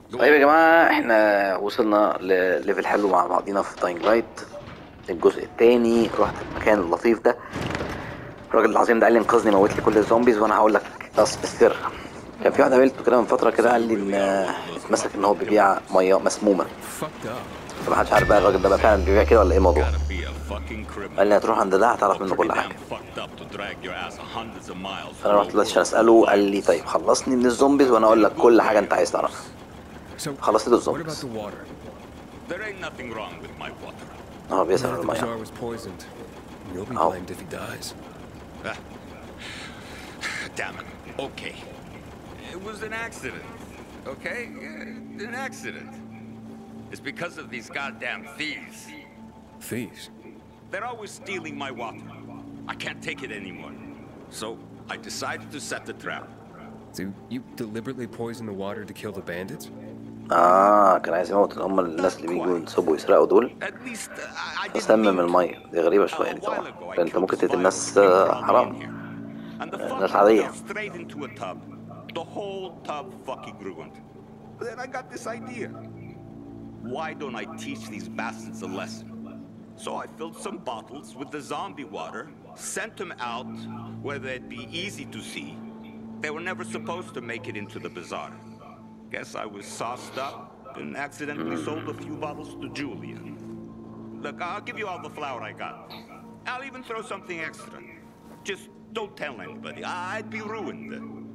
طيب يا جماعة احنا وصلنا لليفل حلو مع بعضينا في داينج لايت الجزء التاني رحت المكان اللطيف ده الراجل العظيم ده قال لي انقذني موت لي كل الزومبيز وانا هقول لك بس بالسر كان في واحد قابلته كده من فترة كده قال لي ان اتمسك ان هو بيبيع مية مسمومة Fucked up. فمحدش عارف بقى الراجل ده بقى فعلا بيبيع كده ولا ايه الموضوع Gotta be a fucking criminal. قال لي هتروح عند ده هتعرف منه Pretty كل حاجة damn fucked up to drag your ass hundreds of miles فانا رحت دلوقتي عشان اساله قال لي طيب خلصني من الزومبيز وانا اقول لك كل حاجة انت عايز تعرفها So, خلصت له what about الزومبيز the water? There ain't nothing wrong with my water. اه What بيسأل if عن the المية bazaar was poisoned? You'll be Oh. blamed if he dies. Ah. Damn it. Okay. It was an accident. Okay? Yeah, An accident. It's because of these goddamn thieves. Thieves. They're always stealing my water. I can't take it anymore. So I decided to set the trap. So you deliberately poison the water to kill the bandits? اه كان عايز يموت اللي هم الناس اللي بيجوا ينصبوا يسرقوا دول At least uh, I, I didn't سمم mean to. المية دي غريبة A شوية دي while طبعا ago, I لأن انت killed ممكن the تقتل five ناس people آه، around me in حرام here. And the Uh, fuck ناس عادية. fell straight into a tub. The whole tub fucking ruined. But then I got this idea. Why don't I teach these bastards a lesson? So I filled some bottles with the zombie water, sent them out where they'd be easy to see. They were never supposed to make it into the bazaar. Guess I was sauced up and accidentally sold a few bottles to Julian. Look, I'll give you all the flour I got. I'll even throw something extra. Just don't tell anybody. I'd be ruined.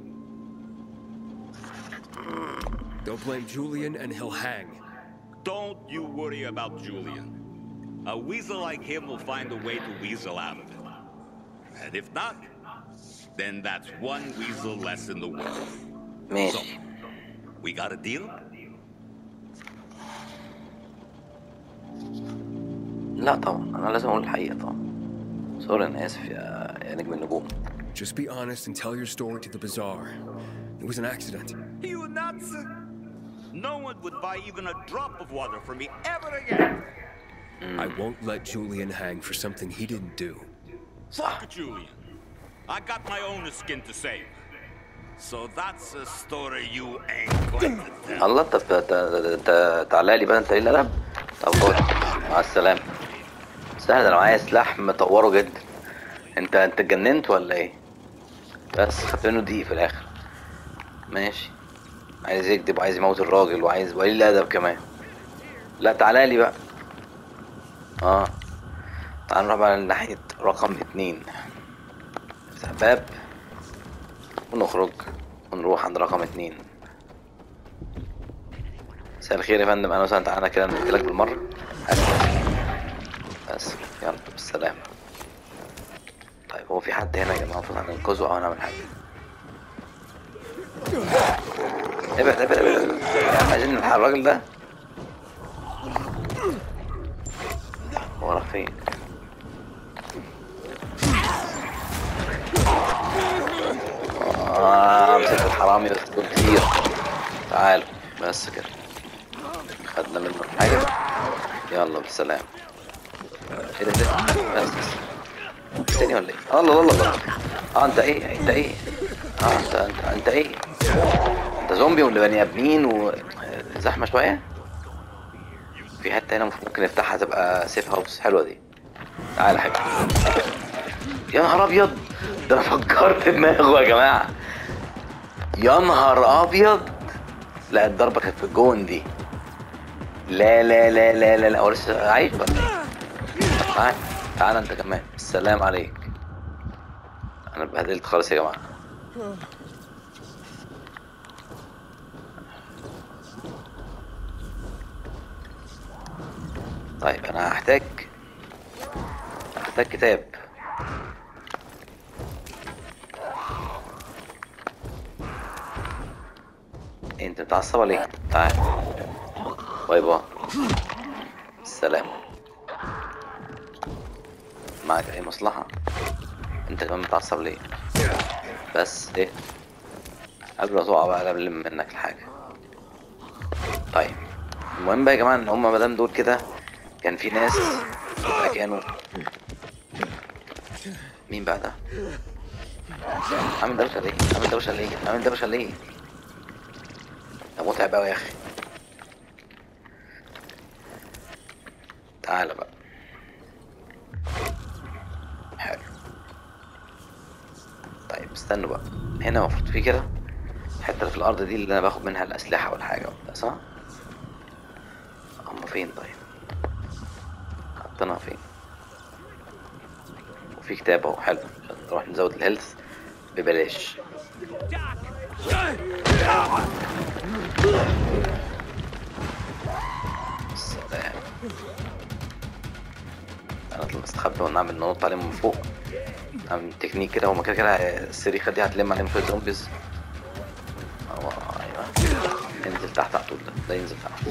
Don't blame Julian and he'll hang. Don't you worry about Julian. A weasel like him will find a way to weasel out of it. And if not, then that's one weasel less in the world. So, ماشي we got a deal? لا طبعا انا لازم اقول الحقيقة طبعا سوري انا اسف يا يا نجم النجوم Just be honest and tell your story to the bazaar. It was an accident. You nuts? No one would buy even a drop of water from me ever again. I won't let Julian hang for something he didn't do. صح Fuck Julian. I got my own skin to save. So that's a story you ain't going to tell. الله طب ت- ت- ت- تعالى لي بقى انت ايه القلم طب خد مع السلامة سهل ده انا معايا سلاح مطوره جدا انت انت اتجننت ولا ايه بس خدت منه دقيق في الاخر ماشي عايز يكذب وعايز يموت الراجل وعايز وقليل الادب كمان لا تعالى لي بقى اه تعال نروح بقى ناحية رقم اتنين نفتح باب ونخرج ونروح عند رقم اتنين مساء الخير يا فندم اهلا وسهلا تعالى كده نقتلك بالمرة اسف اسف يلا بالسلامة طيب هو في حد هنا يا جماعة المفروض هننقذه او نعمل حاجة ابعد ابعد ابعد يا عم عايزين نلحق الراجل ده هو راح فين آه مسك الحرامي بس دول كتير تعالوا بس كده خدنا منه حاجة يلا بالسلامة ايه ده ده بس بس تاني ولا ايه؟ الله الله الله اه انت ايه انت ايه؟ اه انت انت انت ايه؟ انت زومبي ولا بني ادمين وزحمة شوية؟ في حتة هنا ممكن نفتحها تبقى سيف هاوس حلوة دي تعالى يا حبيبي يا نهار ابيض ده انا فكرت دماغه يا جماعة يا نهار ابيض لا الضربة كانت في الجون دي لا لا لا لا لا لا هو لسه عايش ولا ايه؟ تعال تعال انت كمان السلام عليك انا اتبهدلت خالص يا جماعة طيب انا هحتاج هحتاج كتاب إيه، انت متعصب ليه تعال باي باي السلام معك اي مصلحة انت كمان متعصب ليه بس ايه قبل ما تقع بقى قبل منك الحاجة طيب المهم بقى يا جماعة ان هما مادام دول كده كان في ناس بقى كانوا مين بقى ده عامل دوشة ليه عامل دوشة ليه عامل دوشة ليه ده متعب اوي يا اخي تعالى بقى حلو طيب استنوا بقى هنا المفروض في كده الحته اللي في الارض دي اللي انا باخد منها الاسلحه والحاجه وبتاع صح هما فين طيب حطيناها فين وفي كتاب اهو حلو عشان نروح نزود الهيلث ببلاش سلام انا اطلع استخبى ونعمل ننط عليهم من فوق نعمل تكنيك كده هما كده كده السريخة دي هتلم عليهم شوية زومبيز أو ايوه انزل تحت على طول ده ده ينزل تحت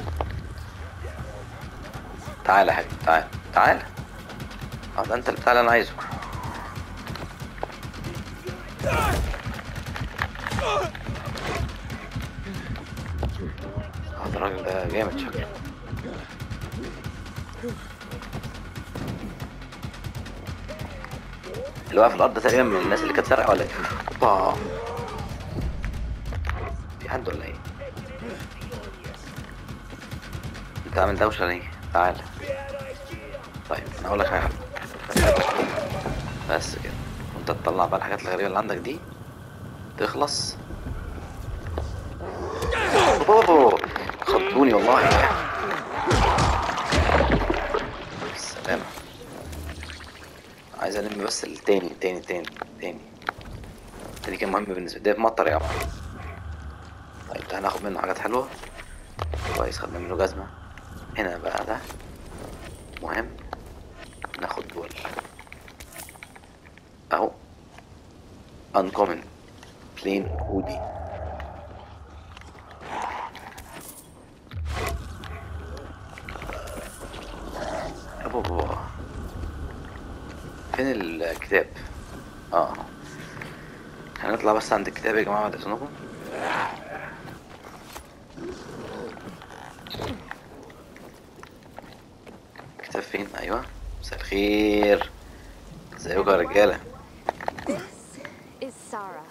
تعالى يا حبيبي تعالى تعالى اه ده انت اللي بتاع اللي انا عايزه اه ده الراجل ده جامد شكله اللي واقف في الارض ده تقريبا من الناس اللي كانت سارقه ولا ايه؟ اوبا في حد ولا ايه؟ انت عامل دوشه ليه؟ تعالى طيب انا اقول لك حاجه بس كده وانت تطلع بقى الحاجات الغريبه اللي عندك دي تخلص اوه خضوني والله السلامة عايز الم بس التاني التاني التاني التاني التاني كان مهم بالنسبة لي ده مطر يا عم طيب ده هناخد منه حاجات حلوة كويس خدنا منه جزمة هنا بقى ده مهم ناخد دول اهو uncommon plain hoodie أبو بابا فين الكتاب اه هنطلع بس عند الكتاب يا جماعة بعد اذنكم الكتاب فين ايوه مساء الخير ازيكم يا رجاله is Sarah.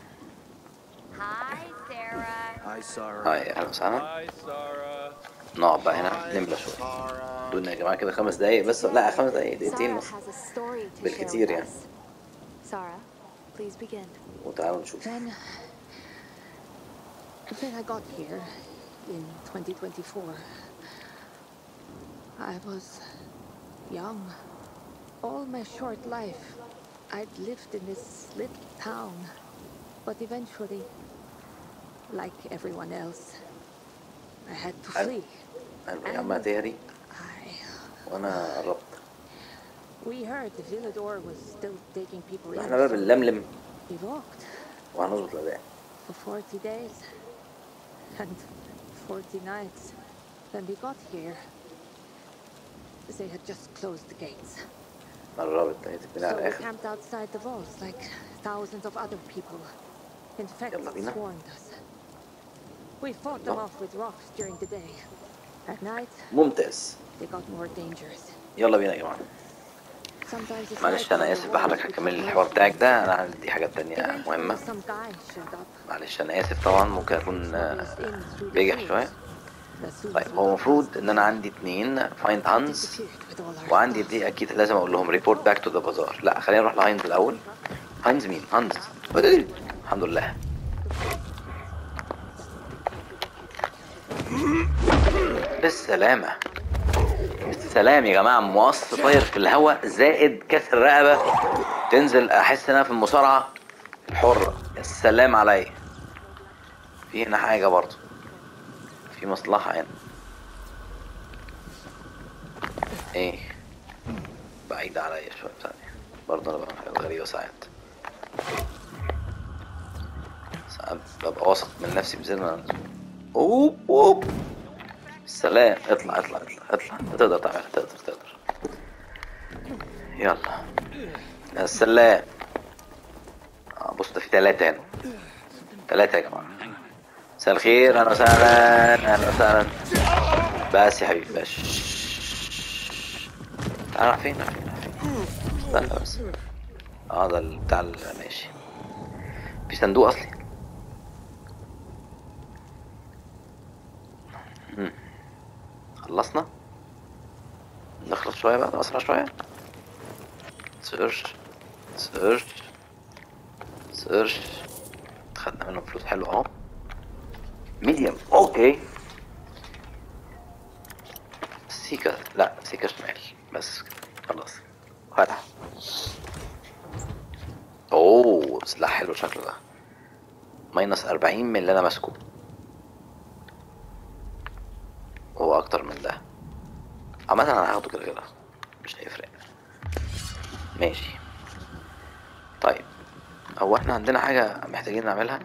Hi, Sarah. Hi, Sarah. هاي اهلا وسهلا Hi, Sarah. نقعد بقى هنا نملى شويه Sarah. دول يا جماعه كده خمس دقايق بس لا خمس دقايق دقيقتين Sarah بس has a story to share بالكتير with يعني. us. Sarah, please begin. وتعالوا نشوف When, when I got here in 2024, I was young. All my short life, I'd lived in this little town. But eventually, like everyone else, I had to I- flee. قالوا يا عم تهري I, وانا قربت we heard the Villador was still taking people in. احنا بقى so بنلملم We walked. وهنظبط الاداء for 40 days and 40 nights. When we got here, they had just closed the gates. قربت هي تبني على So we الاخر camped outside the walls like thousands of other people. Infected Yalla bina. swarmed us. We fought them No. off with rocks during the day. At night, ممتاز they got more dangerous. يلا بينا يا جماعه Sometimes it's معلش night انا on the اسف بقى walls حضرتك because هكمل night الحوار بتاعك falls. ده انا عندي حاجات تانية Eventually, مهمة some guy showed up. معلش انا اسف طبعا ممكن اكون آه، Smuggled us in through the بجح fields. شوية As soon as طيب we هو got المفروض ان انا عندي اتنين فايند هانز disappeared with all our وعندي stuff. دي اكيد لازم اقول لهم ريبورت باك تو ذا بازار لا خلينا نروح لهاينز الاول هاينز مين هاينز الحمد لله بالسلامة بالسلام يا جماعة مقص طاير في الهواء زائد كسر رقبة تنزل احس ان انا في المصارعة الحرة يا سلام عليا في هنا حاجة برضو في مصلحة هنا ايه بعيدة عليا شوية ثانية برضه انا بعمل حاجات غريبة ساعات ساعات ببقى واثق من نفسي بزيادة اوب اوب سلام اطلع اطلع اطلع اطلع تقدر تعملها تقدر تقدر يلا يا سلام اه بص ده في تلاتة هنا تلاتة يا جماعة مساء الخير اهلا وسهلا اهلا وسهلا بس يا حبيبي بس تعال راح فين راح فين راح فين استنى بس اه ده ال- بتاع ال- ماشي في صندوق اصلي مم. خلصنا نخلص شوية بقى أسرع شوية سيرش سيرش سيرش خدنا منه فلوس حلوة اهو ميديوم اوكي سيكا لا سيكا شمال بس كده. خلاص فتح اوه سلاح حلو شكله ده ماينس أربعين من اللي أنا ماسكه هو أكتر من ده عامة أنا هاخده كده كده مش هيفرق ماشي طيب هو احنا عندنا حاجة محتاجين نعملها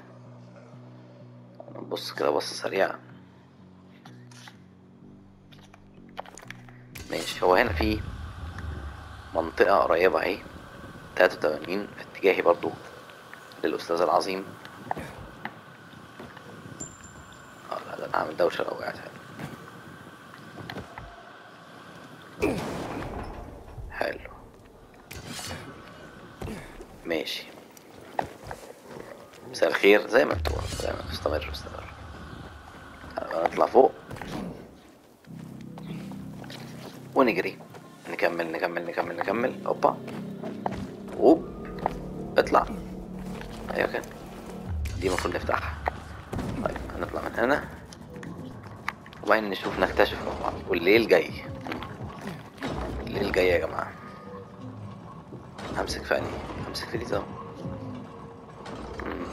نبص كده بصة سريعة ماشي هو هنا في منطقة قريبة اهي تلاتة وتمانين في اتجاهي برضو للأستاذ العظيم اه لا ده انا هعمل دوشة لو وقعت هنا. حلو ماشي مساء الخير زي ما انتوا زي ما انتوا استمر استمر تعالوا نطلع فوق ونجري نكمل نكمل نكمل نكمل اوبا اوب اطلع ايوه كده دي المفروض نفتحها طيب هنطلع من هنا وبعدين نشوف نكتشف مع بعض والليل جاي الليل جاي يا جماعة همسك في انهي همسك في دي طبعا مم.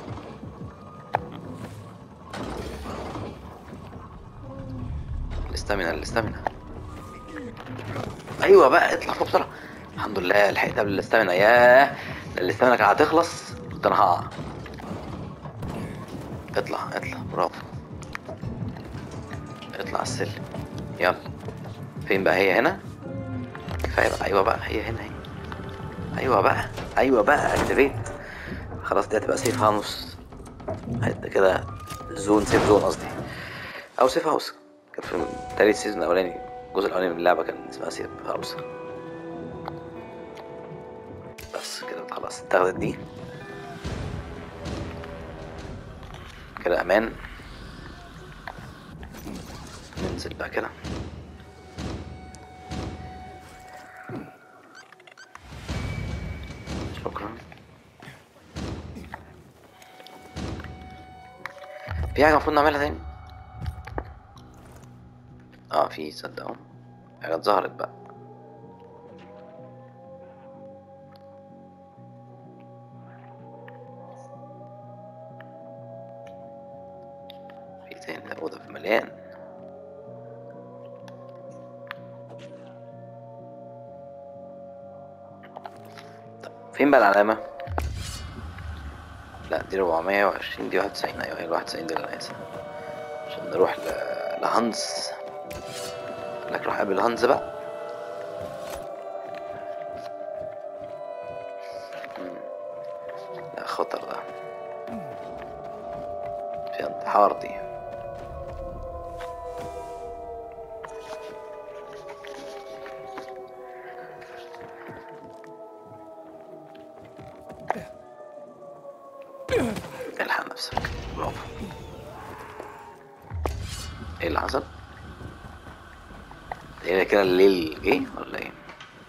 الاستامينا الاستامينا ايوه بقى اطلع فوق بسرعة الحمد لله لحقت قبل الاستامينا ياه ده الاستامينا كانت هتخلص كنت انا هقع اطلع اطلع برافو اطلع على السلم يلا فين بقى هي هنا كفايه بقى ايوه بقى هي هنا هي ايوه بقى ايوه بقى اكتيفيت خلاص دي هتبقى سيف هاوس حته كده زون سيف زون قصدي او سيف هاوس كان في تالت سيزون الاولاني الجزء الاولاني من اللعبه كان اسمها سيف هاوس بس كده خلاص اتاخدت دي كده امان ننزل بقى كده شكرا في حاجة المفروض نعملها تاني اه في صدقوا حاجات ظهرت بقى في تاني الأوضة في مليان طب فين بقى العلامة؟ لا دي 420 دي 91 ايوه هي ال 91 دي اللي انا عايزها عشان نروح ل... لهانز لك روح قابل هانز بقى مم. لا خطر ده في انتحار دي الحق نفسك برافو ايه اللي حصل؟ ايه كده الليل جه ولا ايه؟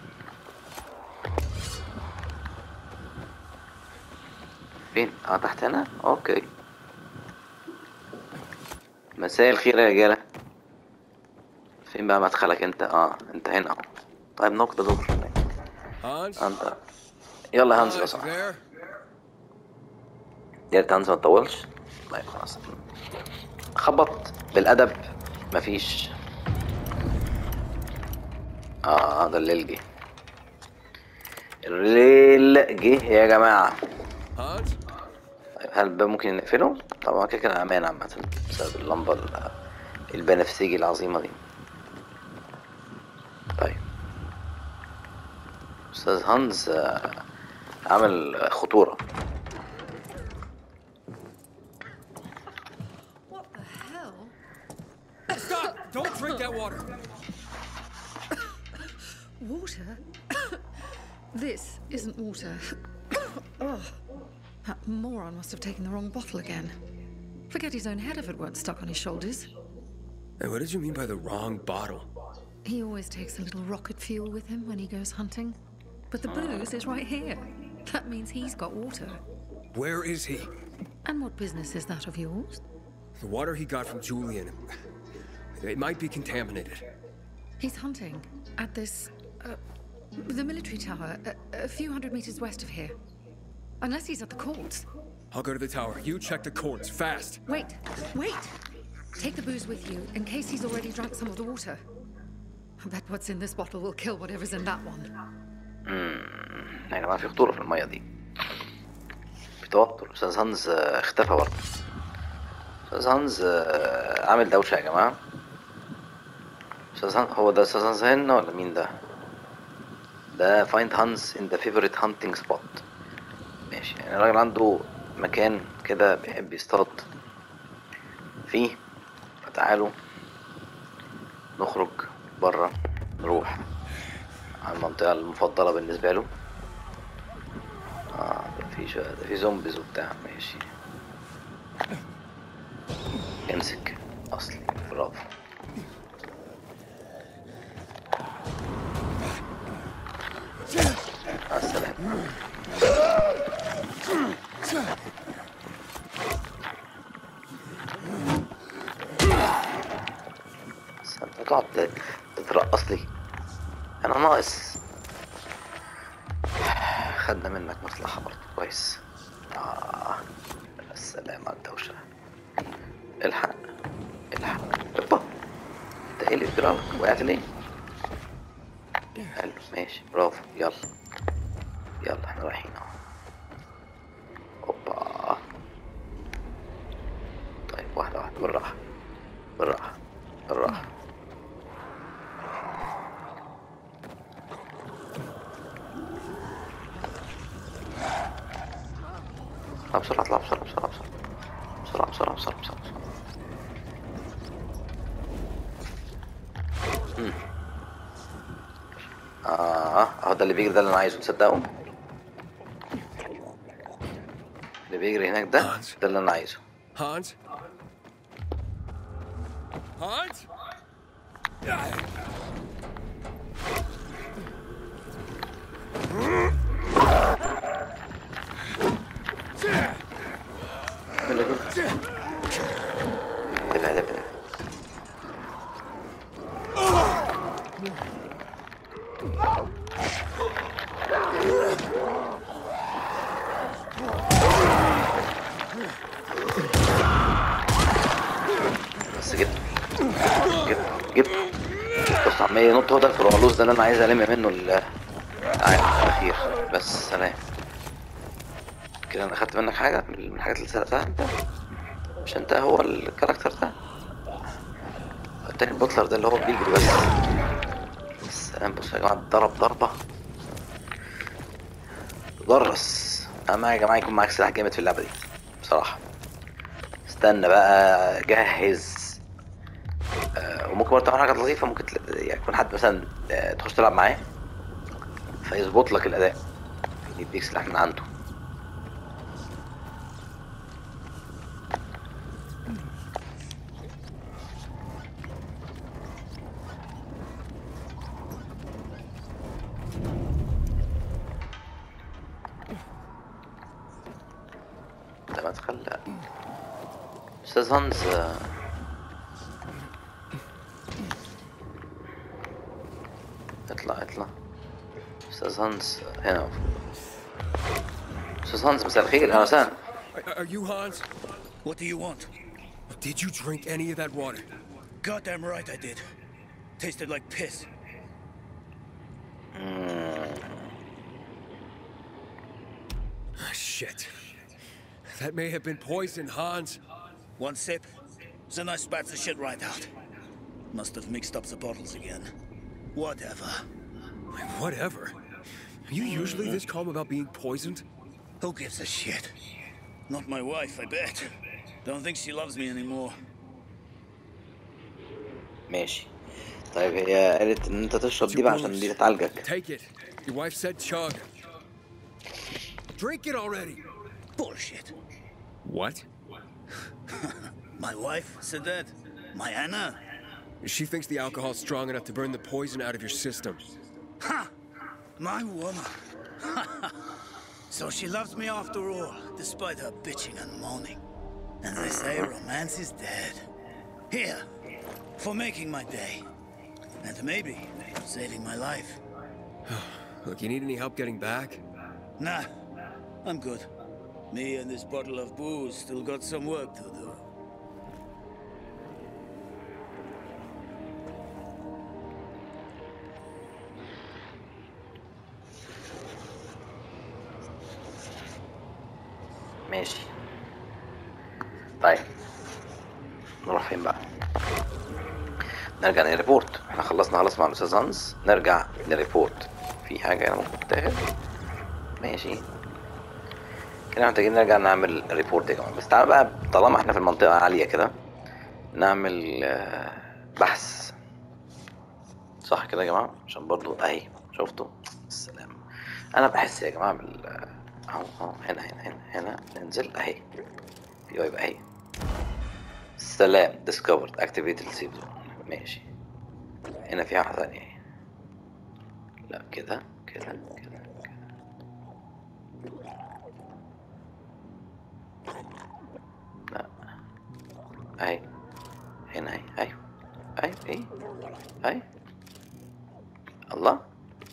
فين؟ اه تحت هنا؟ اوكي مساء الخير يا رجالة فين بقى مدخلك انت؟ اه انت هنا اهو طيب نقطة دور Hans? انت يلا يا هانز لو Hans, سمحت there? يا ريت هانز ما تطولش طيب خلاص خبط بالادب مفيش اه ده الليل جه الليل جه يا جماعه Hans? طيب هل الباب ممكن نقفله؟ طبعا كده كده امان عامة بسبب اللمبة ال- البنفسجي العظيمة دي طيب أستاذ هانز آه، عمل خطورة What the hell? Stop! Don't drink that water! Water? this isn't water. oh, that moron must have taken the wrong bottle again. Forget his own head if it weren't stuck on his shoulders. Hey, what did you mean by the wrong bottle? He always takes a little rocket fuel with him when he goes hunting. But the booze is right here. That means he's got water. Where is he? And what business is that of yours? The water he got from Julian. It might be contaminated. He's hunting at this. Uh, the military tower, a, a few hundred meters west of here. Unless he's at the courts. I'll go to the tower. You check the courts, fast. Wait, wait! Take the booze with you in case he's already drunk some of the water. I bet what's in this bottle will kill whatever's in that one. يا جماعة في خطورة في المية دي في توتر أستاذ هانز آه، اختفى برضه أستاذ هانز آه، عامل دوشة يا جماعة أستاذ هانز هو ده أستاذ هانز هنا ولا مين ده؟ ده find Hans in the favorite hunting spot ماشي يعني الراجل عنده مكان كده بيحب يصطاد فيه فتعالوا نخرج برا نروح على المنطقة المفضلة بالنسبة له اه ده في شو... ده في زومبيز وبتاع ماشي امسك اصلي برافو مع السلامة بس انت تقعد ت- تترقص لي انا ناقص خدنا منك مصلحة برضه كويس آه السلام على الدوشة الحق الحق اوبا انت ايه اللي بيجرالك وقعت ليه حلو ماشي برافو يلا يلا احنا رايحين اهو اوبا طيب واحدة واحدة بالراحة بالراحة بالراحة اطلع بسرعة اطلع بسرعة بسرعة بسرعة بسرعة بسرعة بسرعة بسرعة بسرعة مم. اه اهو ده اللي بيجري ده اللي انا عايزه تصدقوا اللي بيجري هناك ده ده اللي انا عايزه Hans? Hans? اللي بيجري ابعد ابعد بس جبت جبت جبت بص عمال ينط هو ده الفرولوس ده اللي انا عايز الم منه ال الاخير بس سلام كده انا اخدت منك حاجه من الحاجات اللي سرقتها انت مش انت هو الكاركتر ده التاني البطلر ده اللي هو بيجري بس السلام بصوا يا جماعه ضرب ضربه درس اهم حاجه يا جماعه يكون معاك سلاح جامد في اللعبه دي بصراحه استنى بقى جهز آه، وممكن برضه تعمل حاجه لطيفه ممكن تل- يعني يكون حد مثلا آه، تخش تلعب معاه فيظبط لك الاداء يديك سلاح من عنده ده مدخل لا استاذ هانز آه، اطلع اطلع استاذ هانز هنا استاذ هانز مساء الخير اهلا وسهلا Are, are you Hans? What do you want? Did you drink any of that water? Goddamn right I did. Tasted like piss. Ah, Shit. That may have been poison, Hans. One sip, then I spat the shit right out. Must have mixed up the bottles again. Whatever. Whatever. Are you usually this calm about being poisoned? Who gives a shit? Not my wife, I bet. Don't think she loves me anymore. ماشي طيب هي قالت ان انت تشرب It's دي your بقى عشان wounds. دي تعالجك Take it. Your wife said chug. Drink it already. Bullshit. What? My wife said that? My Anna? She thinks the alcohol's strong enough to burn the poison out of your system. My woman. so she loves me after all, despite her bitching and moaning. And they say romance is dead. Here, for making my day. And maybe saving my life. Look, you need any help getting back? Nah, I'm good. Me and this bottle of booze still got some work to do. ماشي طيب نروح فين بقى نرجع نريبورت احنا خلصنا خلاص مع الاستاذ هانز نرجع نريبورت في حاجة هنا ممكن تتاخد ماشي كده محتاجين نرجع نعمل ريبورت يا جماعة بس تعالى بقى طالما احنا في المنطقة عالية كده نعمل آه، بحث صح كده يا جماعة عشان برضو اهي شفتوا السلام انا بحس يا جماعة بال اهو اهو هنا هنا هنا هنا ننزل اهي يبقى يبقى اهي سلام discovered activated السيف زون ماشي هنا في واحدة تانية اهي لا كده كده كده كده لا اهي هنا اهي ايوه ايوه ايه اهي الله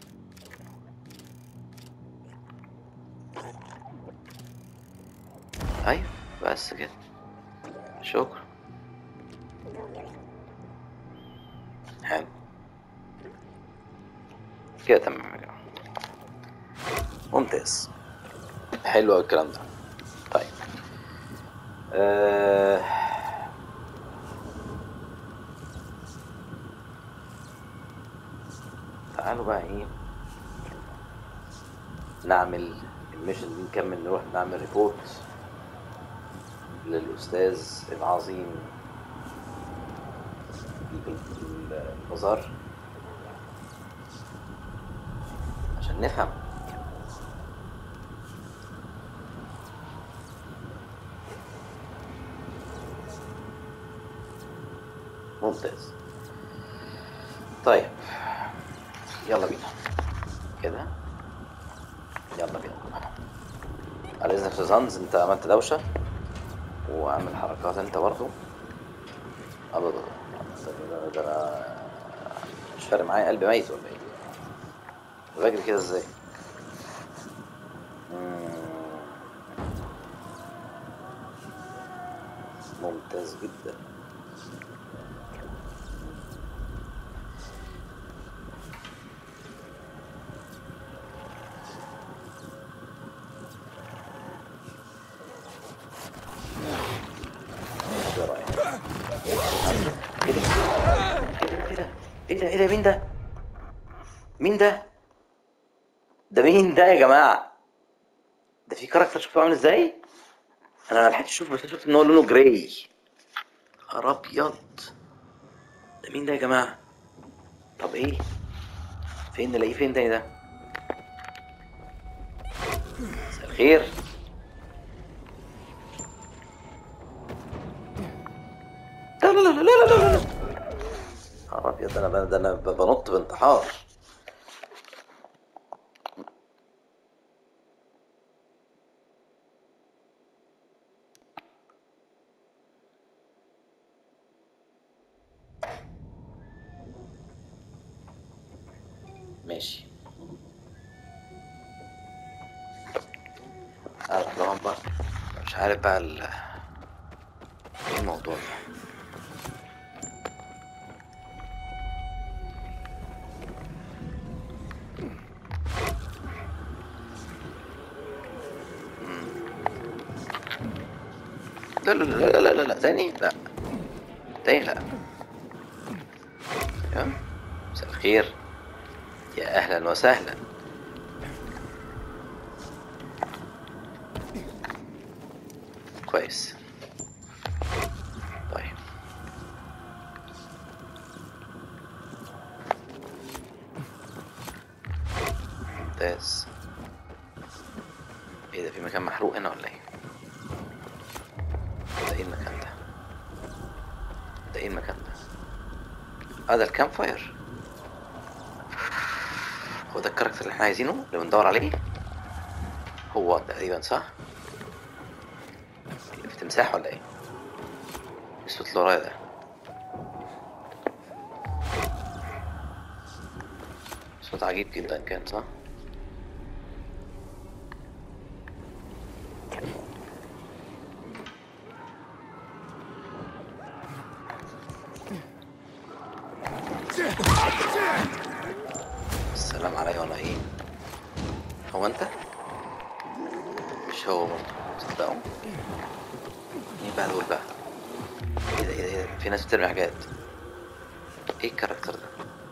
ايوه بس كده شكرا حلو كده تمام يا جماعة ممتاز حلو أوي الكلام ده طيب آه... تعالوا بقى ايه نعمل الميشن دي نكمل نروح نعمل ريبورت للأستاذ العظيم في البازار عشان نفهم ممتاز طيب يلا بينا كده يلا بينا على اذنك يا استاذ هانز انت عملت دوشه واعمل حركات انت برضو ابدا ده ده انا مش فارق معايا قلبي ميت ولا ايه بجري كده ازاي مم. ممتاز جدا ايه رأيك؟ ايه ده؟ ايه ده؟ ايه ده؟ ايه ده؟ مين ده؟ مين ده؟ ده مين ده يا جماعة؟ ده في كاركتر شوفوا عامل ازاي؟ انا ما لحقتش اشوف بس شفت ان هو لونه جراي نهار ابيض ده مين ده يا جماعة؟ طب ايه؟ فين نلاقيه فين تاني ده؟ مساء الخير لا لا لا لا لا لا لا نهار ابيض انا ده انا بنط بانتحار ماشي اروح لهم بقى مش عارف بقى ال ايه الموضوع ده لا لا لا لا لا لا تاني لا تاني لا يا مساء الخير يا اهلا وسهلا كويس طيب ممتاز ايه ده في مكان محروق هنا ولا ايه ده ايه المكان ده ده ايه المكان ده هذا الكامب فاير هو ده الكاركتر اللي احنا عايزينه اللي بندور عليه هو تقريبا صح في تمساح ولا ايه الصوت اللي ورايا ده صوت عجيب جدا كان صح السلام عليكم ولا ايه هو انت مش هو برضه تصدقوا مين بقى دول بقى ايه ده ايه ده, إيه ده؟ في ناس بترمي حاجات ايه الكاركتر ده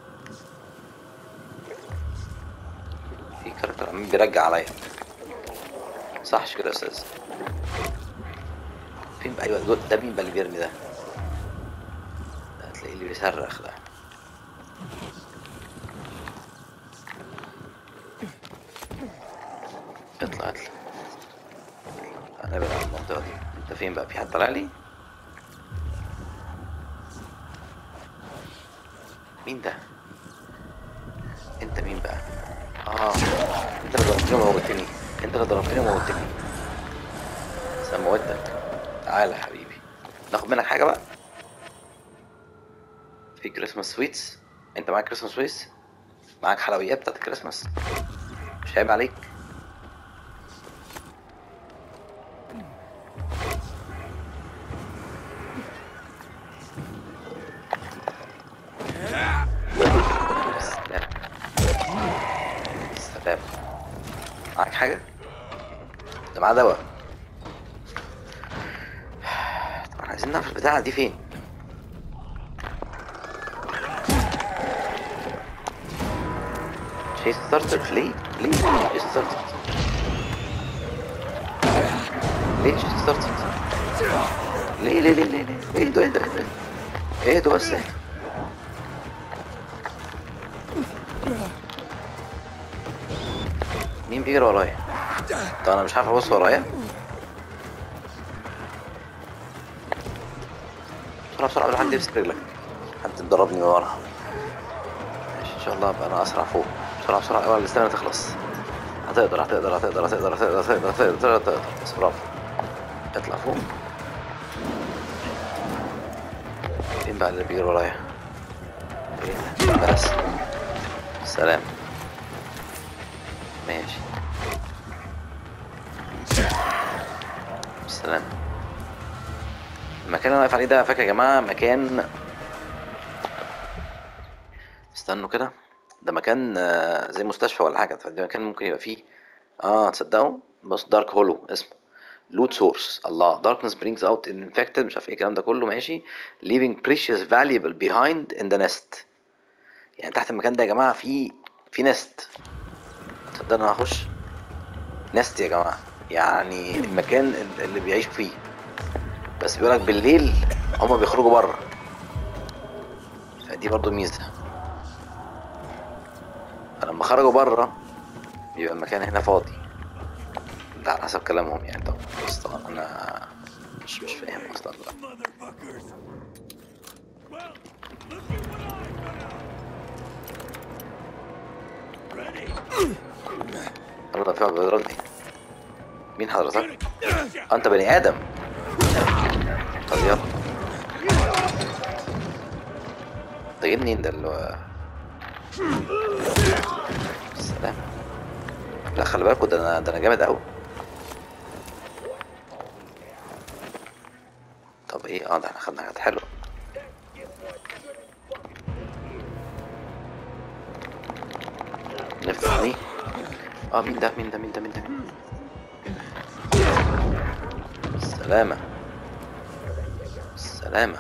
في كاركتر عمال بيرجع عليا صحش كده يا استاذ فين بقى ايوه دول- ده مين بقى اللي بيرمي ده ده هتلاقيه اللي بيصرخ ده اطلع اطلع انا بقى المنطقة دي انت فين بقى في حد طالع لي مين ده انت مين بقى اه انت اللي ضربتني وموتني انت اللي ضربتني وموتني سموتك تعالى يا حبيبي ناخد منك حاجة بقى في كريسماس سويتس انت معاك كريسماس سويتس معاك حلويات بتاعت الكريسماس مش عيب عليك سلام سلام معاك حاجة؟ ده معاه دواء طب احنا عايزين نعرف البتاعة دي فين شيء ستارتر ليه؟ ليه شيء ستارتر؟ ليه شيء ستارتر؟ ليه ليه ليه ليه ليه؟ اهدوا اهدوا اهدوا اهدوا بس اهدوا مين بيجري ورايا؟ طب انا مش عارف ابص ورايا بسرعة بسرعة قبل حد يمسك رجلك حد تضربني من ورا ماشي ان شاء الله ابقى انا اسرع فوق بسرعة بسرعة اول الاستنى تخلص هتقدر هتقدر هتقدر هتقدر هتقدر هتقدر هتقدر هتقدر هتقدر بس برافو اطلع فوق فين بقى اللي بيجري ورايا؟ فين؟ بس سلام ماشي سلام المكان اللي انا واقف عليه ده فاكر يا جماعة مكان استنوا كده ده مكان آه، زي مستشفى ولا حاجة فده مكان ممكن يبقى فيه اه تصدقوا بص دارك هولو اسمه لوت سورس الله darkness brings out infected مش عارف ايه الكلام ده كله ماشي leaving precious valuable behind in the nest يعني تحت المكان ده يا جماعة في في نست تصدق انا هخش نست يا جماعة يعني المكان اللي بيعيشوا فيه بس بيقولك بالليل هما بيخرجوا بره فدي برضو ميزة فلما خرجوا بره بيبقى المكان هنا فاضي ده على حسب كلامهم يعني طبعا بس طبعا انا مش مش فاهم اصلا لا الله في واحد بيضربني مين حضرتك؟ آه، انت بني ادم طب يلا ده جه منين ده اللي هو سلام لا خلي بالكوا ده انا ده انا جامد قوي طب ايه اه ده احنا خدنا حاجات حلوه نفتح دي اه مين ده مين ده مين ده مين ده مين سلامة سلامة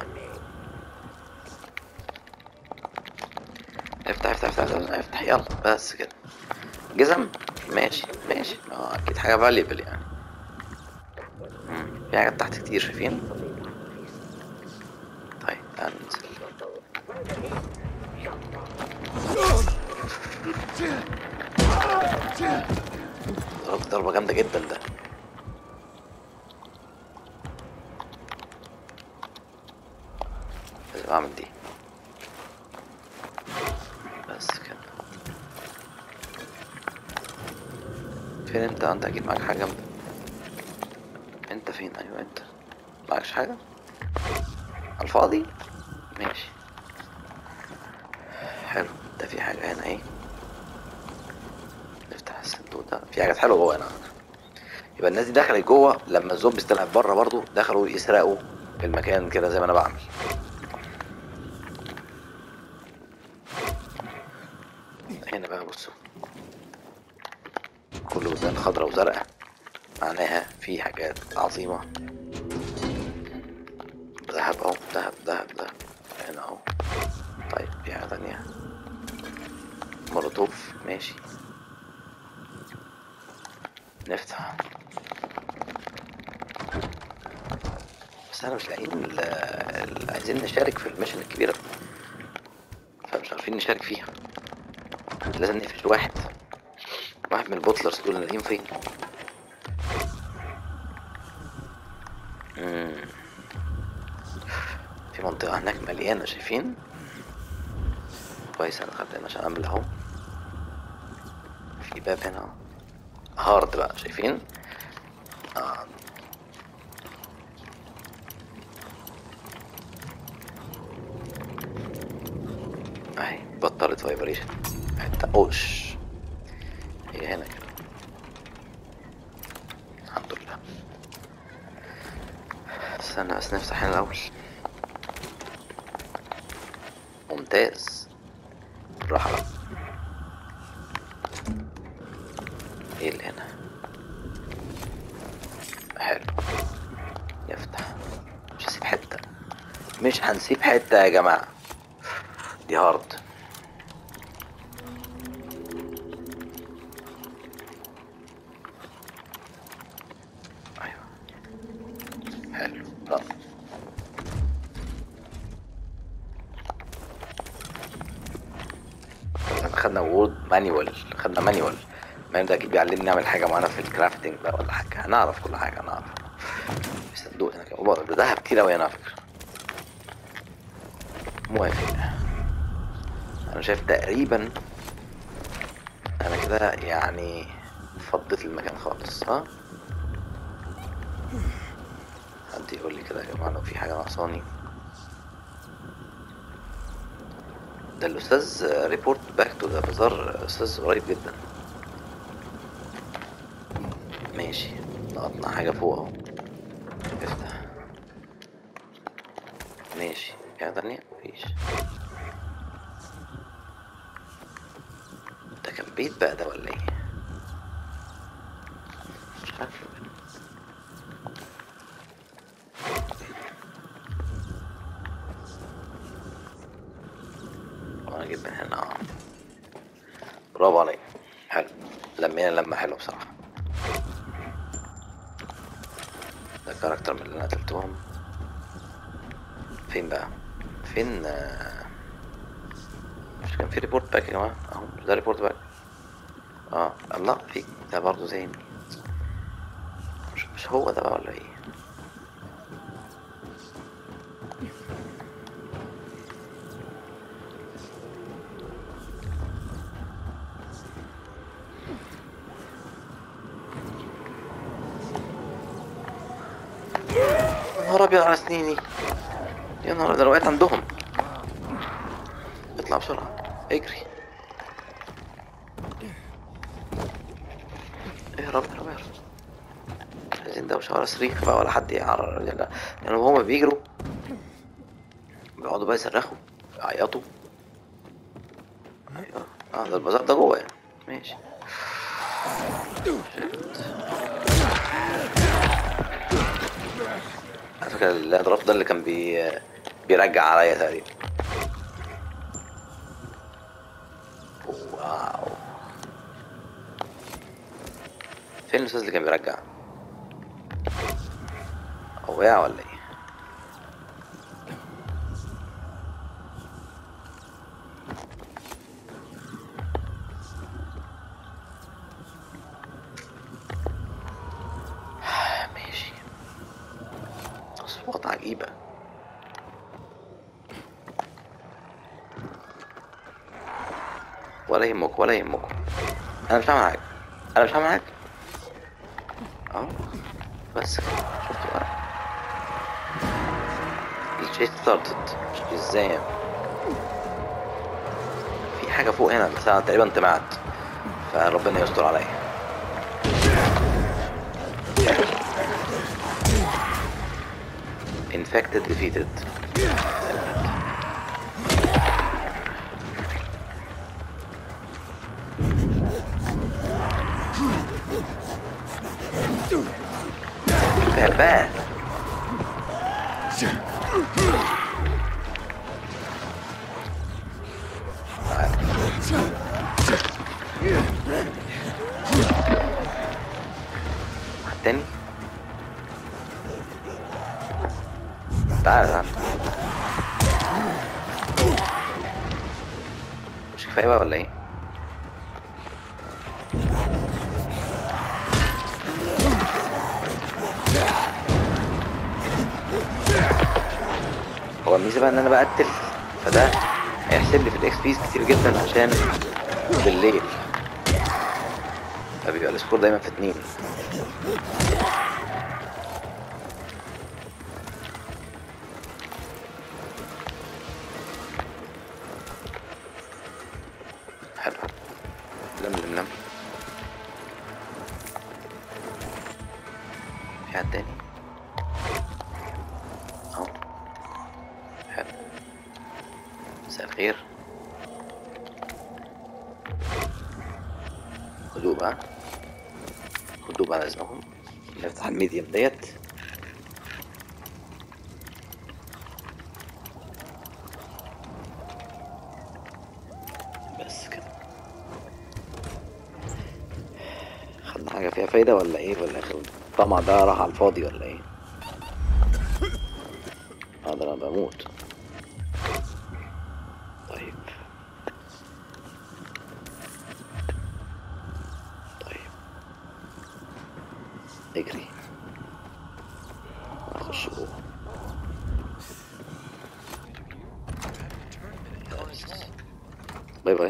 افتح افتح افتح افتح, افتح يلا بس كده جزم ماشي ماشي اه اكيد حاجة فاليبل يعني مم، في حاجات تحت كتير شايفين طيب تعال ننزل ضربت ضربة جامدة جدا ده لازم اعمل دي فين انت انت اكيد معاك حاجة جنبك انت فين ايوه انت معكش حاجة على الفاضي ماشي حلو ده في حاجة هنا ايه نفتح الصندوق ده في حاجات حلوة جوه هنا يبقى الناس دي دخلت جوه لما الزومبيز طلعت بره برضو دخلوا يسرقوا المكان كده زي ما انا بعمل هنا بقى بصوا كله بزان خضرا وزرقاء معناها في حاجات عظيمة ذهب اهو ذهب ذهب ذهب هنا اهو طيب في حاجة تانية مولوتوف ماشي نفتح بس انا مش لاقيين ال- ال- عايزين نشارك في الميشن الكبيرة فمش عارفين نشارك فيها لازم نقفش واحد واحد من البوتلرز دول نلاقيهم فين مم. في منطقة هناك مليانة شايفين كويس انا خدت عشان اعمل اهو في باب هنا اهو هارد بقى شايفين آه. اهي بطلت فايبريشن حتى اوش هي هنا كده الحمد لله استنى بس نفتح هنا الاول ممتاز راحة بقى ايه اللي هنا حلو نفتح مش هسيب حتة مش هنسيب حتة يا جماعة دي هارد ايوه حلو لا احنا خدنا وورد مانيوال خدنا مانيوال ما ده اكيد بيعلمني نعمل حاجه معينه في الكرافتنج بقى ولا حاجه هنعرف كل حاجه هنعرف في صندوق هنا كده والله ده دهب كتير اوي هنا على فكره موافق انا شايف تقريبا انا كده يعني فضيت المكان خالص ها حد يقول لي كده يا جماعه لو في حاجه ناقصاني ده الاستاذ ريبورت باك تو ذا بازار استاذ قريب جدا ماشي لقطنا حاجه فوق اهو افتح ماشي في حاجه تانية مفيش ده كان بيت بقى ده ولا ايه مش عارف وانا اجيب من هنا اه برافو عليك حلو لمينا لمة حلوة بصراحة ده كاركتر من اللي انا قتلتهم فين بقى فين آه، مش كان في ريبورت باك يا جماعة اهو مش ده ريبورت باك اه الله في ده برضه زي مش, مش هو ده بقى ولا ايه يا نهار ابيض على سنيني يا نهار ابيض أنا وقعت عندهم اطلع بسرعة اجري اهرب اهرب اهرب مش عايزين دوشة ولا صريخ بقى ولا حد يعرر لا يعني هما بيجروا بيقعدوا بقى يصرخوا يعيطوا ايوه اه ده البازار ده جوه يعني ماشي على فكرة اللي ضربته ده اللي كان بي بيرجع عليا تقريبا واو فين الاستاذ اللي كان بيرجع هو وقع ولا ايه ماشي أصوات عجيبة ولا يهمك ولا يهمك أنا مش هعمل حاجة أنا مش هعمل حاجة اهو بس كده شفتوا بقى الشيت ستارتد ازاي في حاجة فوق هنا بس انا تقريبا انتمعت فربنا يستر عليا infected defeated غلبان واحد تاني تعال تعال مش كفاية بقى ولا ايه؟ هو الميزة بقى ان انا بقتل فده هيحسب لي في الاكس بيز كتير جدا عشان بالليل فبيبقى السكور دايما في اتنين حلو لم لم لم في حد تاني اهو حلو مساء الخير هدوء بقى هدوء بقى لازمهم نفتح الميديم ديت بس كده خدنا حاجة فيها فايدة ولا ايه ولا اخر الطمع ده راح على الفاضي ولا ايه اه ده انا بموت طيب طيب اجري اخش جوه باي باي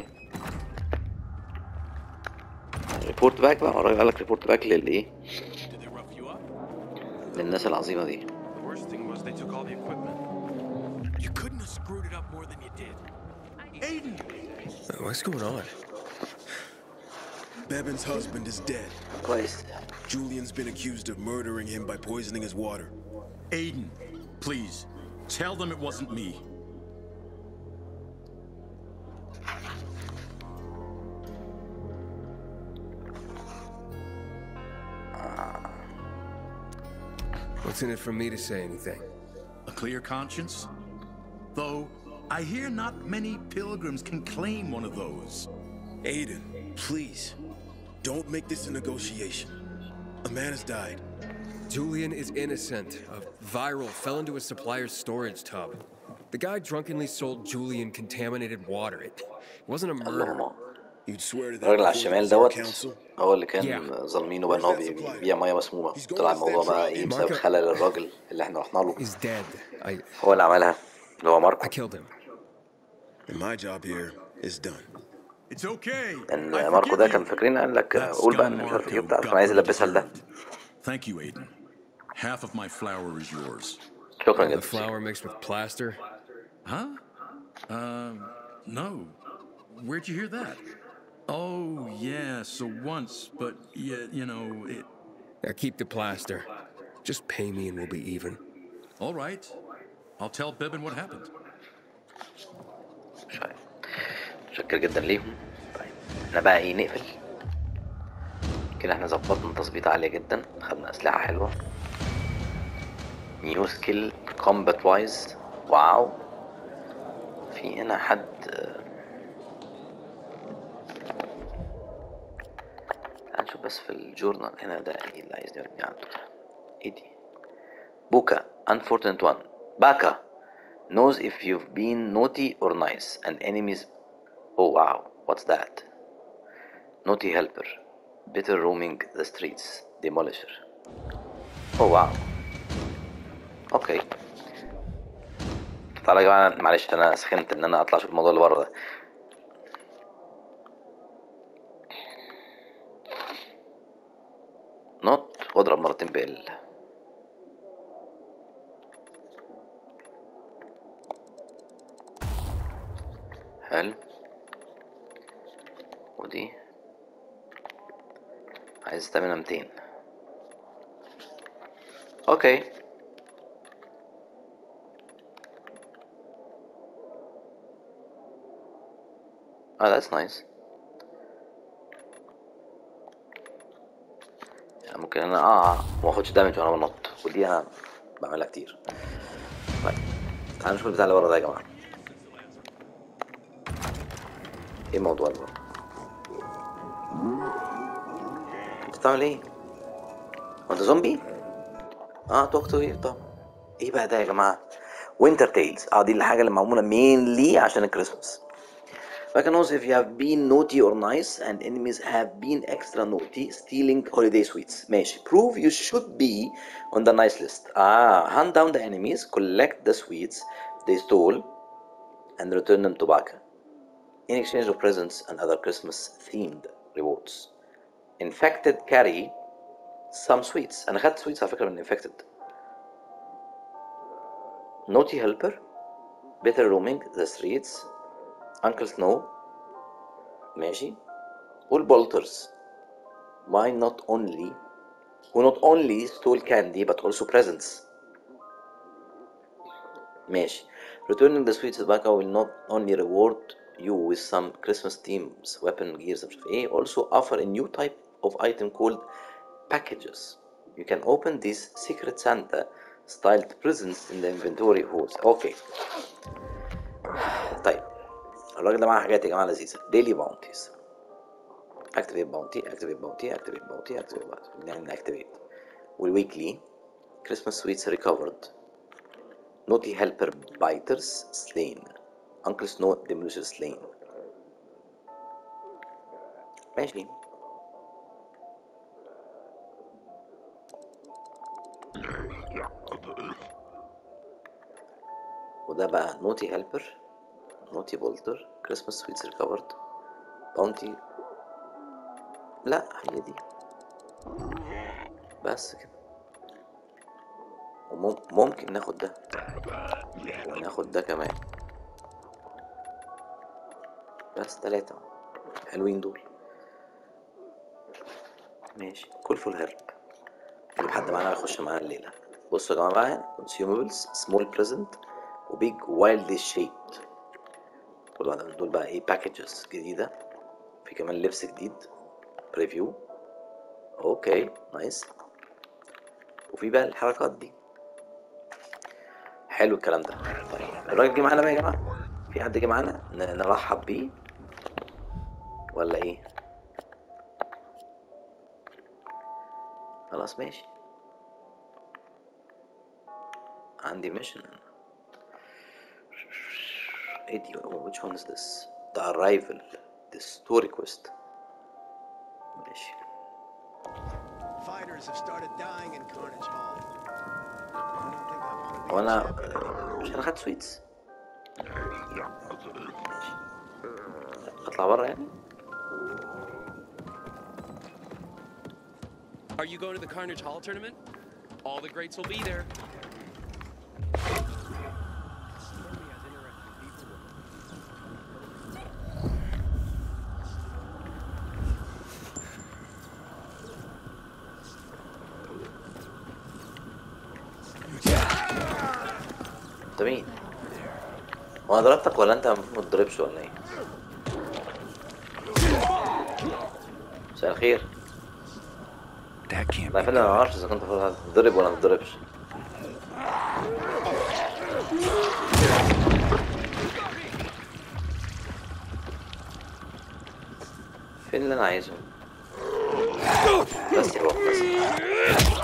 ريبورت باك بقى الراجل قال لك ريبورت باك للايه Did they rough you up? للناس العظيمه دي The worst thing was they took all the equipment. You couldn't have screwed it up more than you did. Aiden! What's going on? Bevan's husband is dead. كويس Julian's been accused of murdering him by poisoning his water. Aiden, please, tell them it wasn't me. What's in it for me to say anything? A clear conscience? Though, I hear not many pilgrims can claim one of those. Aiden, please, don't make this a negotiation. A man has died. Julian is innocent. A viral fell into a supplier's storage tub. The guy drunkenly sold Julian contaminated water. It wasn't a murder. اللهم You'd swear to that الراجل على before الشمال the دوت council? هو اللي كان Yeah. ظالمينه بقى ان هو بي- بيبيع ميه مسمومه طلع الموضوع بقى ايه بسبب Marco- خلل الراجل اللي احنا رحنا له He's dead. I هو اللي عملها اللي هو I ماركو killed him. And my job here is done. It's okay. ان I ماركو ده forgive كان you. فاكرين قال لك That قول بقى scum ان مش عارف ايه Marco وبتاع got كان عايز what he يلبسها لده deserved. Thank you, Aiden. Half of my flour is yours. شكرا The جدا flour mixed with plaster. Huh? Um, no. Where'd you hear that? Oh, yeah, so once, but yeah, you know, it. Now keep the plaster. Just pay me and we'll be even. All right. I'll tell Bibbin what happened. مش عارف. متشكر جدا ليهم طيب احنا بقى ايه نقفل كده احنا ظبطنا تظبيطة عالية جدا خدنا أسلحة حلوة نيو سكيل كومبات وايز واو في هنا حد تعال نشوف بس في الجورنال هنا ده ايه اللي عايز نرمي عنده ايه دي بوكا unfortunate one باكا knows if you've been naughty or nice and enemies oh wow what's that naughty helper better roaming the streets demolisher oh wow اوكي تعالى يا جماعه معلش انا سخنت ان انا اطلع اشوف الموضوع اللي بره ده not واضرب مرتين بال حلو ودي عايز استامينا 200 اوكي اه that's nice يعني ممكن انا اه ما اخدش دامج وانا بنط ودي انا بعملها كتير طيب تعالوا نشوف البتاع اللي ورا ده يا جماعه ايه الموضوع ده انت بتعمل ايه هو انت زومبي اه توك تو ايه طب ايه بقى ده يا جماعه وينتر تيلز اه دي الحاجه اللي معموله مينلي عشان الكريسماس فكان also if you have been naughty or nice and enemies have been extra naughty stealing holiday sweets ماشي prove you should be on the nice list ah hunt down the enemies collect the sweets they stole and return them to Baka in exchange of presents and other Christmas themed rewards infected carry some sweets انا خدت sweets على فكره من infected naughty helper better roaming the streets Uncle Snow ماشي والبولترز why not only who not only stole candy but also presents ماشي returning the sweets to Baka will not only reward you with some Christmas themes weapon gears مش عارف ايه also offer a new type of item called packages you can open these secret Santa styled presents in the inventory holes اوكي طيب الراجل ده معاه حاجات يا جماعه لذيذه ديلي باونتيز اكتيفيت باونتي اكتيفيت باونتي اكتيفيت باونتي اكتيفيت باونتي نعمل اكتيفيت والويكلي كريسماس سويتس ريكفرد نوتي هيلبر بايترز سلين انكل سنو ديموليشر سلين ماشي وده بقى نوتي هيلبر نوتي بولتر كريسماس سويتس ريكفرد باونتي لا هي دي بس كده وممكن ناخد ده وناخد ده كمان بس تلاتة حلوين دول ماشي كل فول هرب نجيب حد معانا يخش معانا الليلة بصوا يا جماعة بقى consumables small present وبيج wildly shaped كل واحدة من دول بقى ايه باكجز جديدة في كمان لبس جديد بريفيو اوكي نايس وفي بقى الحركات دي حلو الكلام ده طيب الراجل جه معانا بقى يا جماعة في حد جه معانا ن- نرحب بيه ولا ايه خلاص ماشي عندي ميشن ايه دي which one is this the arrival the story quest ماشي Fighters have started dying in Carnage Hall. I don't think I want to be هو انا a shepherd. مش انا خدت سويتس اطلع بره يعني Are you going to the Carnage Hall tournament? All the greats will be there. انت مين هو انا ضربتك ولا انت المفروض ما تضربش ولا ايه مساء الخير That can't لا فعلا انا ما اعرفش اذا كنت المفروض تضرب ولا ما تضربش فين اللي انا عايزه بس يروح بس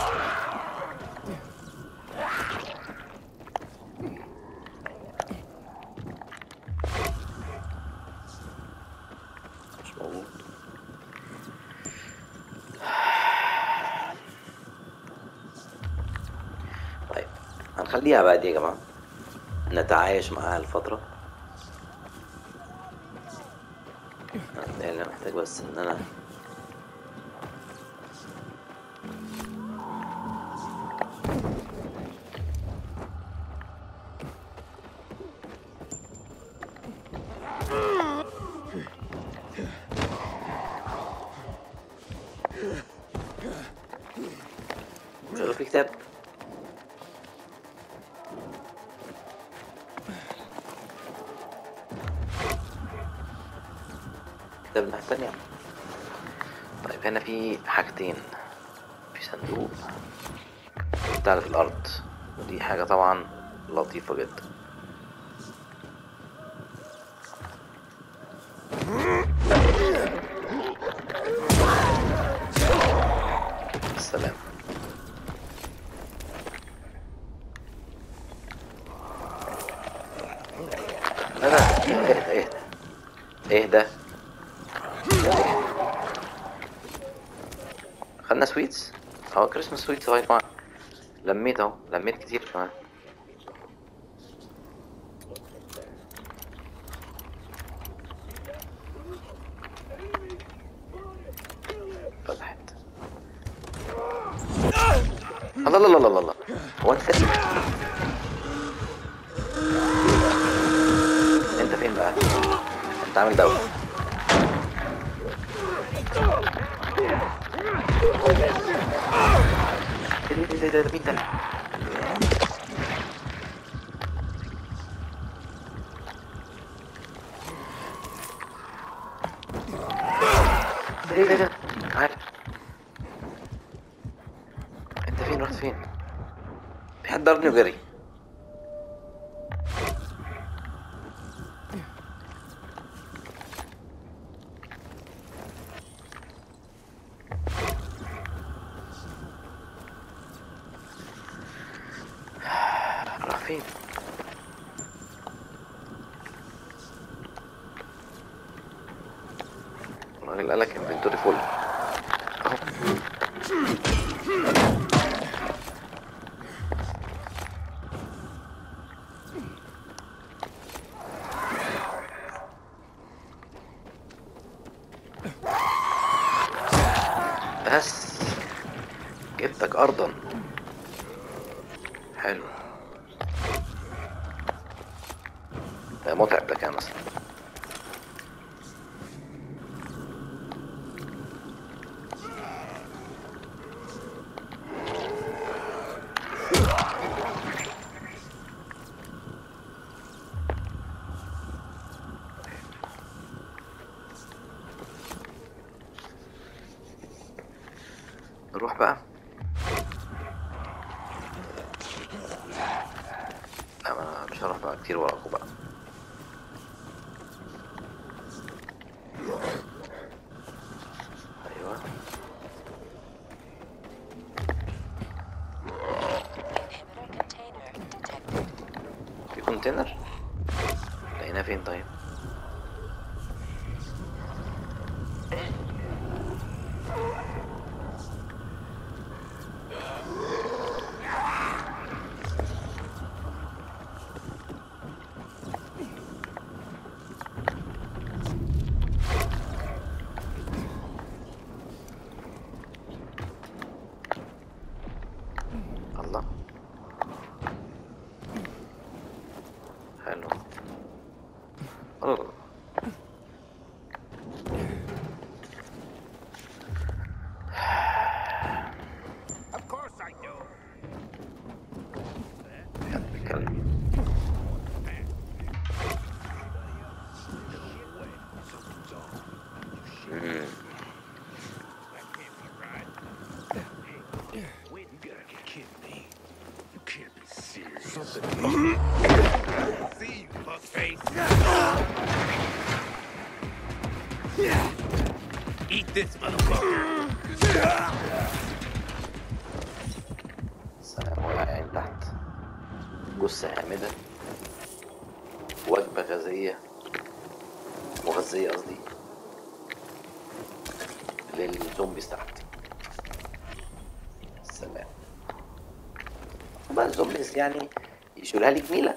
مش موجود طيب هنخليها بقى دي يا جماعة نتعايش معاها الفترة أنا محتاج بس إن أنا كتاب الناحية التانية طيب هنا في حاجتين في صندوق بتاع في الأرض ودي حاجة طبعا لطيفة جدا السلام لا لا اهدى اهدى اهدى خدنا سويتس اهو كريسماس سويتس اهو يا جماعة لميت اهو لميت كتير كمان فتحت الله الله الله الله الله هو انت كده انت فين بقى انت عامل دولة ايه ده ايه ده ايه ده مين ده ايه ده ايه ده عارف انت فين رحت فين في حد ضربني وجري راح فين الراجل قالك انفنتوري فول اهو بس جبتك ارضا حلو ده متعب ده كان مثلا نروح بقى لا ما أنا مش هروح بقى كتير وراكم بقى ايوه في كونتينر لقيناه فين طيب الله حلو الله Of course I do. بيتكلم مم. Wait, you gotta be kidding me. You can't be serious. Something. See you, fuckface. Eat this, motherfucker. سلام واقعين تحت جثة هامدة وجبة غازية مغذية قصدي للزومبيز تحت سلام بقى الزومبيز يعني يشيلها لي جميلة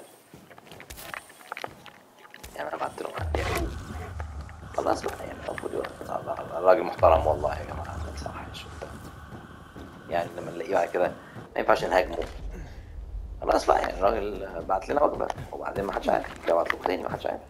يعني انا بعت لهم يعني خلاص بقى يعني المفروض يبقى الراجل محترم والله يا جماعة ما يصحش يعني لما نلاقيه بعد كده ما ينفعش نهاجمه خلاص بقى يعني الراجل بعت لنا وجبة وبعدين ما حدش عارف جه بعت له تاني ما حدش عارف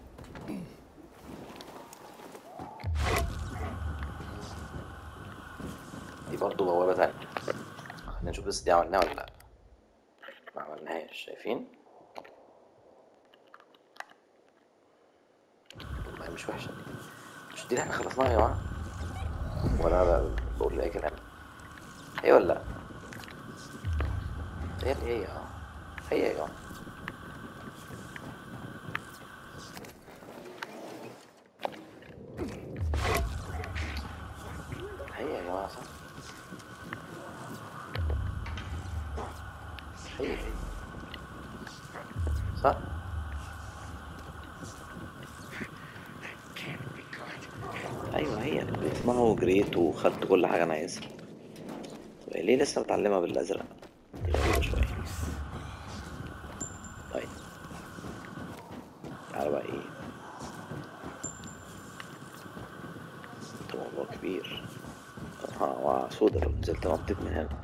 دي برضه بوابة تانية خلينا نشوف بس دي عملناها ولا لأ ما عملناهاش شايفين والله مش وحشة دي مش دي اللي احنا خلصناها يا جماعة ولا انا بقول اي كلام هي ولا لا هي اللي هي اه هي يا جماعة هي يا جماعة صح هي هي صح ايوه هي اسمها جريت وخدت كل حاجه انا عايزها طب ليه لسه متعلمه بالازرق غريبه شويه طيب تعالى بقى ايه ده موضوع كبير اه واه سودا لو نزلت نطيت من هنا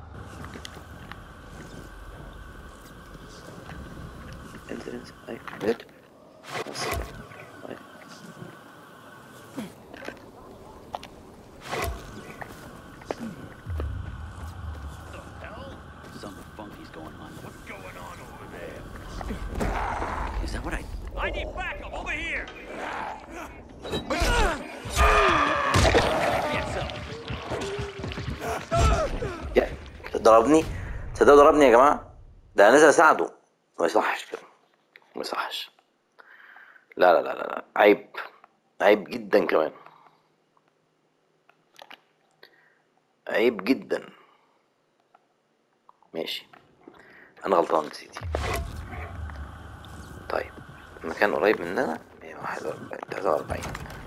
انزل انزل ايوه نزلت بس كده. طيب Something funky's going on. What's going on over there? Is that what I... I need backup over here. يا ضربني تصدقوا ضربني يا جماعة ده أنا نازل أساعده ما يصحش كده ما يصحش لا لا لا لا لا. عيب عيب جدا كمان عيب جدا ماشي أنا غلطان يا سيدي طيب المكان قريب مننا 141 43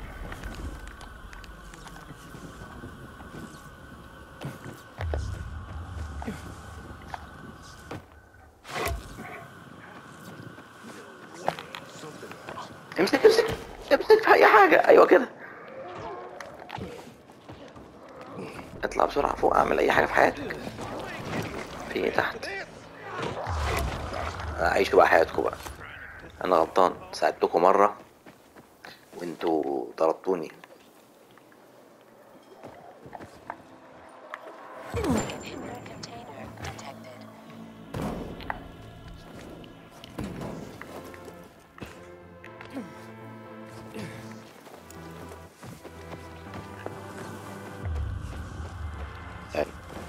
امسك امسك امسك في اي حاجة ايوه كده اطلع بسرعة فوق اعمل اي حاجة في حياتك في ايه تحت عيشوا بقى حياتكم بقى انا غلطان ساعدتكم مرة وانتوا طردتوني يعني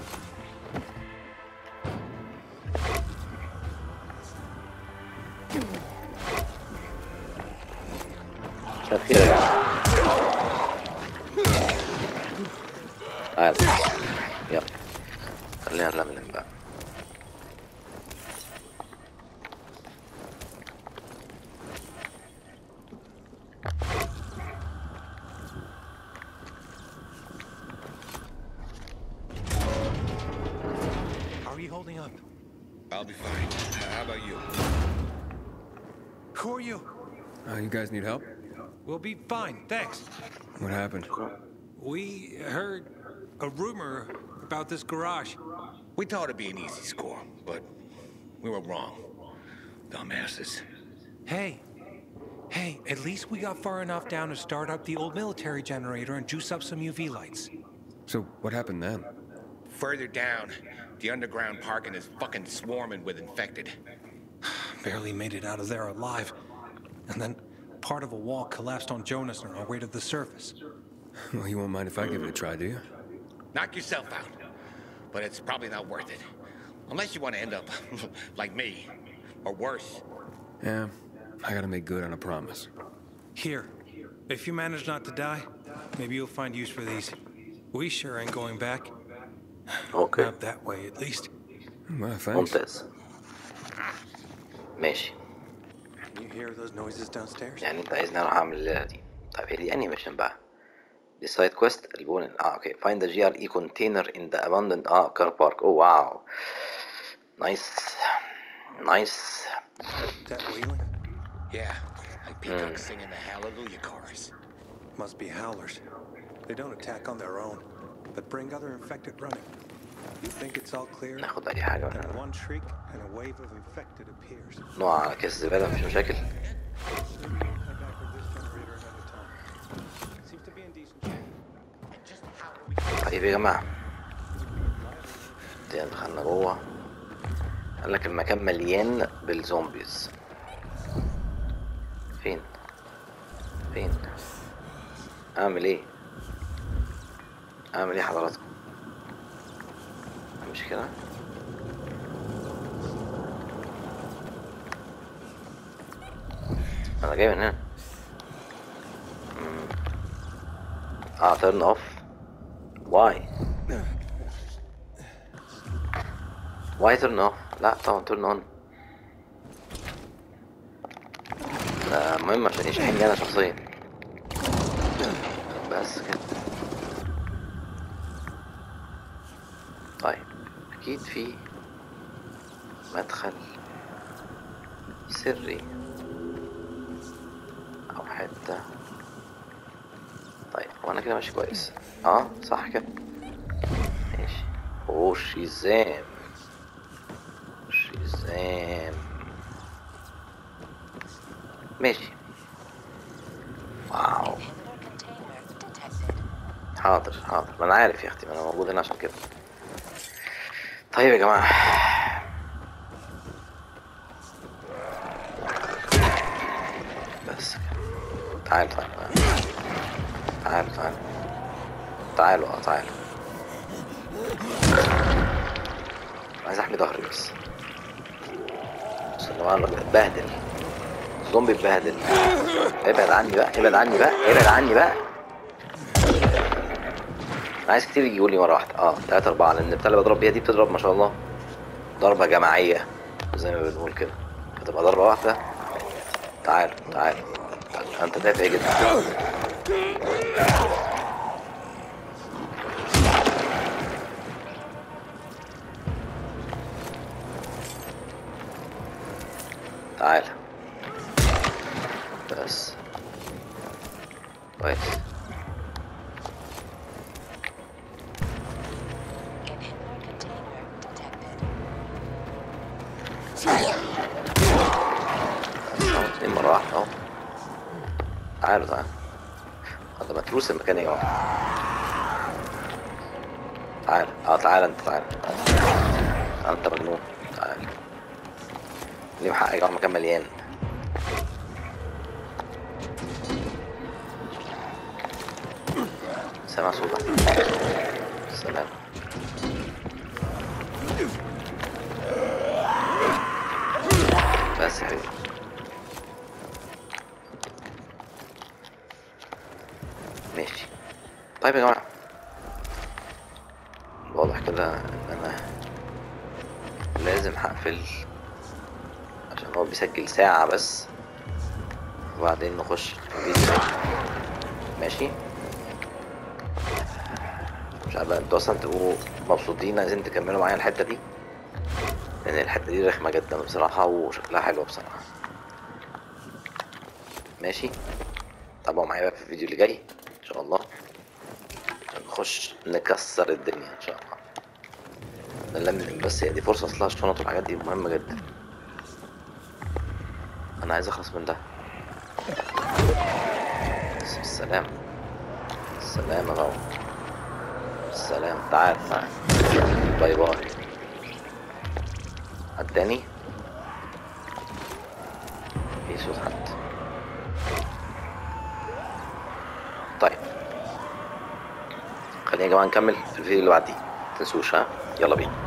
مساء الخير يا جماعة تعال يلا خلينا نلملم بقى How are you holding up? I'll be fine. How about you? Who are you? Uh, you guys need help? We'll be fine, thanks. What happened? We heard a rumor about this garage. We thought it'd be an easy score, but we were wrong. Dumbasses. Hey, hey, at least we got far enough down to start up the old military generator and juice up some UV lights. So, what happened then? Further down, the underground parking is fucking swarming with infected. Barely made it out of there alive. And then part of a wall collapsed on Jonas on our way to the surface. Well, you won't mind if I give it a try, do you? Knock yourself out. But it's probably not worth it. Unless you want to end up like me. Or worse. Yeah, I gotta make good on a promise. Here, if you manage not to die, maybe you'll find use for these. We sure ain't going back. Okay. Not that way, at least. Well, thanks. ممتاز ماشي You hear those noises downstairs? يعني انت عايزني اروح اعمل الليله دي طيب هي دي انهي ميشن بقى دي سايد كويست البون اه اوكي find the GRE container in the abandoned اه car park oh wow nice nice That wheeling? Yeah, like peacocks singing the Hallelujah chorus. Must be howlers. They don't attack on their own, but bring other infected running. You think it's all clear? ناخد اي حاجه And من one shriek, and a wave of infected appears. نوع على كيس زباله مفيش مشاكل Seems to be in decent shape. طيب يا جماعه دي دخلنا جوه قال لك المكان مليان بالزومبيز فين فين اعمل ايه اعمل ايه حضراتكم مش كده انا جاي من هنا مم. اه turn off why why turn off لا طبعا turn on ده مهم عشان يشحنني انا شخصيا بس كده طيب اكيد في مدخل سري او حتة طيب وانا كده ماشي كويس اه صح كده ماشي اوه شيزام شيزام ماشي واو حاضر حاضر ما انا عارف يا اختي ما انا موجود هنا عشان كده طيب يا جماعه بس كده تعالوا تعالوا تعالوا تعالوا تعالوا اه تعالوا عايز احمي ظهري بس بس اللي هو اتبهدل الزومبي اتبهدل ابعد عني بقى ابعد عني بقى ابعد عني بقى انا عايز كتير يجيبوا لي مره واحده اه تلاتة اربعة لان البتاع اللي بضرب بيها دي بتضرب ما شاء الله ضربة جماعية زي ما بنقول كده هتبقى ضربة واحدة تعال تعال انت دافع جدا تعال بس كويس اهو اتنين مرة واحدة اهو تعالوا تعالوا هذا متروس المكان يا جماعة تعال اه تعال انت تعال تعال انت مجنون تعال ليه حق يا جماعة المكان مليان سامع صوتك سلام بس يا حبيبي ماشي طيب يا جماعة واضح كده ان انا لازم هقفل عشان هو بيسجل ساعة بس وبعدين نخش في الفيديو ماشي مش عارف بقى انتوا اصلا تبقوا مبسوطين عايزين تكملوا معايا الحتة دي لان الحتة دي رخمة جدا بصراحة وشكلها حلو بصراحة ماشي تابعوا معايا بقى في الفيديو اللي جاي ان شاء الله عشان نخش نكسر الدنيا ان شاء الله نلم بس هي دي فرصة اصلها الشنط والحاجات دي مهمة جدا انا عايز اخلص من ده بس السلام السلام يا غو السلام تعال تعال باي باي عداني في صوت حد طيب خلينا يا جماعة نكمل في الفيديو اللي بعديه متنسوش ها يلا بينا